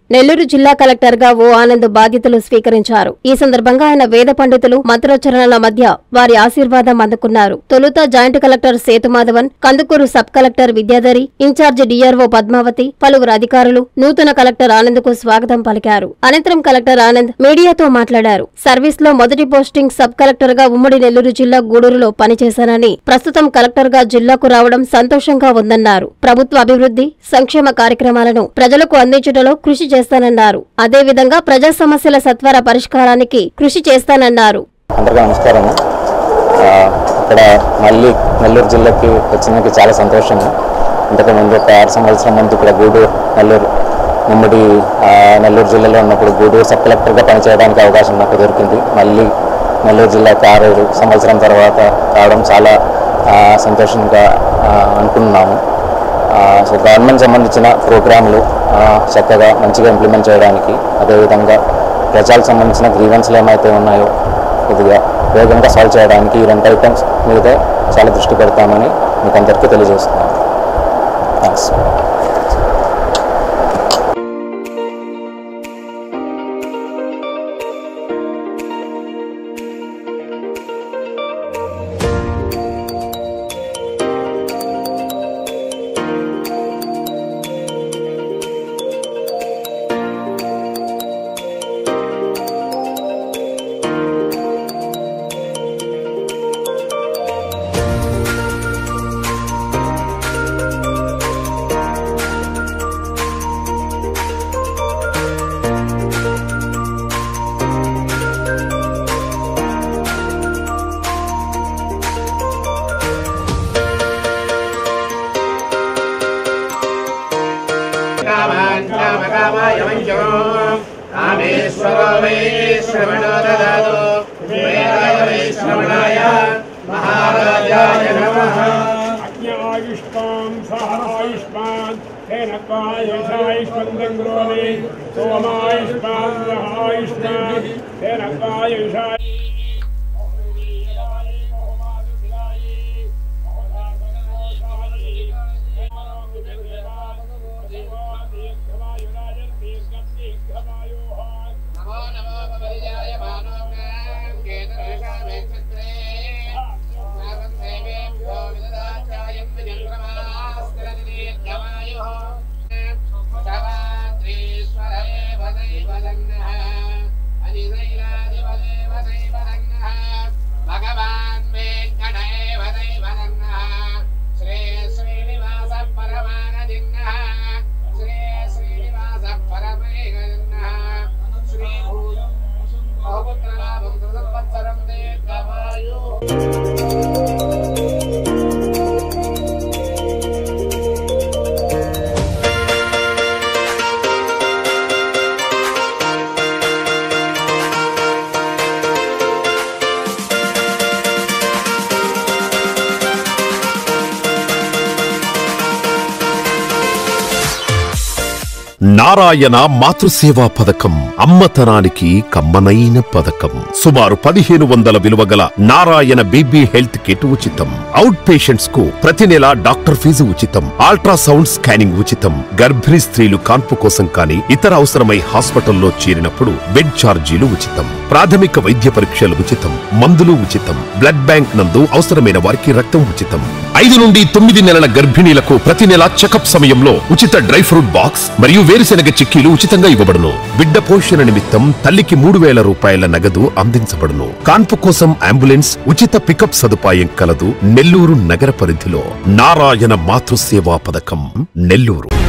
నెల్లూరు జిల్లా కలెక్టర్ గా ఓ ఆనంద్ బాధ్యతలు స్వీకరించారు ఈ సందర్భంగా ఆయన వేద పండితులు మంత్రోచ్చరణల మధ్య వారి ఆశీర్వాదం అందుకున్నారు తొలుత joint collector Sethumadhavan Kandukur sub collector Vidyadhari incharge DRO Padmavathi పలువురు అధికారులు నూతన కలెక్టర్ ఆనంద్ కు స్వాగతం పలికారు అనంతరం కలెక్టర్ ఆనంద్ మీడియాతో మాట్లాడారు సర్వీస్ లో మొదటి పోస్టింగ్ సబ్ కలెక్టర్ గా ఉమ్మడి నెల్లూరు జిల్లా గూడూరులో పనిచేశానని ప్రస్తుతం కలెక్టర్ గా జిల్లాకు రావడం సంతోషంగా ఉందన్నారు ప్రభుత్వ అభివృద్ధి సంక్షేమ కార్యక్రమాలను ప్రజలకు అందించడంలో కృషి చేస్తానన్నారు అదేవిధంగా ప్రజా సమస్యల సత్వర పరిష్కారానికి కృషి చేస్తానన్నారు అందరికీ నమస్కారం ఆ, ఇక్కడ మళ్ళీ నెల్లూరు జిల్లాకి వచ్చినందుకు చాలా సంతోషం ఇంతకుముందు ఒక ఆరు సంవత్సరం ముందు ఇక్కడ గూడూరు నెల్లూరు ఉమ్మడి ఆ, నెల్లూరు జిల్లాలో ఉన్నప్పుడు గూడూరు సబ్ కలెక్టర్గా పనిచేయడానికి అవకాశం నాకు దొరికింది మళ్ళీ నెల్లూరు జిల్లాకి ఆరు సంవత్సరం తర్వాత రావడం చాలా ఆ, సంతోషంగా ఆ, అనుకుంటున్నాము ఆ, సో గవర్నమెంట్ సంబంధించిన ప్రోగ్రాంలు ఆ, చక్కగా మంచిగా ఇంప్లిమెంట్ చేయడానికి అదేవిధంగా ప్రజలకు సంబంధించిన గ్రీవెన్స్లు ఏమైతే ఉన్నాయో కొద్దిగా వేగంగా సాల్వ్ చేయడానికి ఈ రెండు ఐటమ్స్ మీద చాలా దృష్టి పెడతామని మీకు అందరికీ తెలియజేస్తున్నాను థ్యాంక్స్ कामान् कामकामाय मञ्चो कामेश्वरो वै श्रवणो ददातु वेदाय वै श्रवणाय महाराजाय नमः अज्ञायुष्मान् सह आयुष्मान् तेन त्वायुषायुष्मन्दङ्ग्रोमि सोमायुष्मान् सहायुष्मान् तेन त्वायुषा नमो नमो पवरिजाय मानवनां केतनकामेक्षत्रे सर्वं देवेभ्यो विददाचायं विजङ्क्रमास्त्रनिर्गमायुः शवाद्रीश्वर एव दैवदन्नः अनिदैलादिवदेव दैवदन्नः भगवान् वेङ्कट एव दैवदन्नः श्री श्रीनिवासः परमानदिन्नः श्री श्रीनिवासः परमेगन्नः श्री बहुपुत्रलाभं सुसंवत्सरं दीर्घमायुः నారాయణ మాతృసేవా పథకం అమ్మతనానికి కమ్మనైన పథకం సుమారు పదిహేను వందల విలువ గల నారాయణ బీబీ హెల్త్ కిట్ ఉచితం అవుట్ పేషెంట్స్ కు ప్రతి నెల డాక్టర్ ఫీజు ఉచితం అల్ట్రాసౌండ్ స్కానింగ్ ఉచితం గర్భిణీ స్త్రీలు కాన్పు కోసం కానీ ఇతర అవసరమై హాస్పిటల్లో చేరినప్పుడు బెడ్ ఛార్జీలు ఉచితం ప్రాథమిక వైద్య పరీక్షలు ఉచితం మందులు ఉచితం బ్లడ్ బ్యాంక్ నందు అవసరమైన వారికి రక్తం ఉచితం ఐదు నుండి తొమ్మిది నెలల గర్భిణీలకు ప్రతి నెల చెకప్ సమయంలో ఉచిత డ్రై ఫ్రూట్ బాక్స్ మరియు వేరుశెనగ చిక్కీలు ఉచితంగా ఇవ్వబడును బిడ్డ పోషణ నిమిత్తం తల్లికి మూడు వేల రూపాయల నగదు అందించబడును కాన్పు కోసం అంబులెన్స్ ఉచిత పికప్ సదుపాయం కలదు నెల్లూరు నగర పరిధిలో నారాయణ మాతృసేవా పథకం నెల్లూరు